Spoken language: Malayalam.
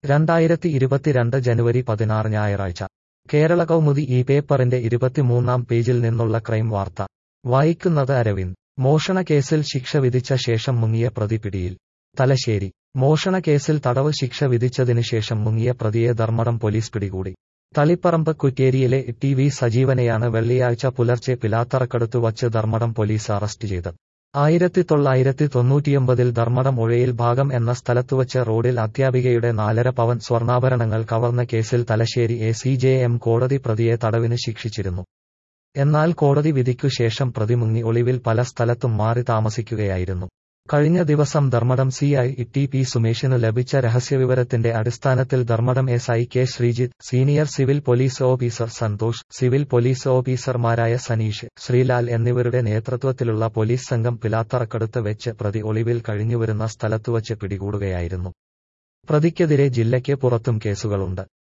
രണ്ടായിരത്തി ഇരുപത്തിരണ്ട് ജനുവരി പതിനാറ് ഞായറാഴ്ച കേരള കൗമുദി ഈ പേപ്പറിന്റെ ഇരുപത്തിമൂന്നാം പേജിൽ നിന്നുള്ള ക്രൈം വാർത്ത വായിക്കുന്നത് അരവിന്ദ് മോഷണക്കേസിൽ ശിക്ഷ വിധിച്ച ശേഷം മുങ്ങിയ പ്രതി പിടിയിൽ തലശ്ശേരി മോഷണക്കേസിൽ തടവ് ശിക്ഷ വിധിച്ചതിനു ശേഷം മുങ്ങിയ പ്രതിയെ ധർമ്മടം പോലീസ് പിടികൂടി തളിപ്പറമ്പ് കുറ്റേരിയിലെ ടി വി സജീവനെയാണ് വെള്ളിയാഴ്ച പുലർച്ചെ പിലാത്തറക്കടുത്തു വച്ച് ധർമ്മടം പോലീസ് അറസ്റ്റ് ചെയ്തത് ആയിരത്തി തൊള്ളായിരത്തി തൊണ്ണൂറ്റിയൊമ്പതിൽ ധർമ്മടം ഒഴയിൽ ഭാഗം എന്ന സ്ഥലത്തുവച്ച് റോഡിൽ അധ്യാപികയുടെ നാലര പവൻ സ്വർണ്ണാഭരണങ്ങൾ കവർന്ന കേസിൽ Thalassery A C J M കോടതി പ്രതിയെ തടവിന് ശിക്ഷിച്ചിരുന്നു എന്നാൽ കോടതി വിധിക്കു ശേഷം പ്രതി മുങ്ങി ഒളിവിൽ പല സ്ഥലത്തും മാറി താമസിക്കുകയായിരുന്നു കഴിഞ്ഞ ദിവസം Dharmadam C I T P സുമേഷിനു ലഭിച്ച രഹസ്യവിവരത്തിന്റെ അടിസ്ഥാനത്തിൽ Dharmadam S I K Sreejith senior civil police officer Santhosh civil police ഓഫീസർമാരായ സനീഷ് ശ്രീലാൽ എന്നിവരുടെ നേതൃത്വത്തിലുള്ള പോലീസ് സംഘം പിലാത്തറക്കടുത്ത് വെച്ച് പ്രതി ഒളിവിൽ കഴിഞ്ഞുവരുന്ന സ്ഥലത്തുവച്ച് പിടികൂടുകയായിരുന്നു പ്രതിക്കെതിരെ ജില്ലയ്ക്ക് പുറത്തും കേസുകളുണ്ട്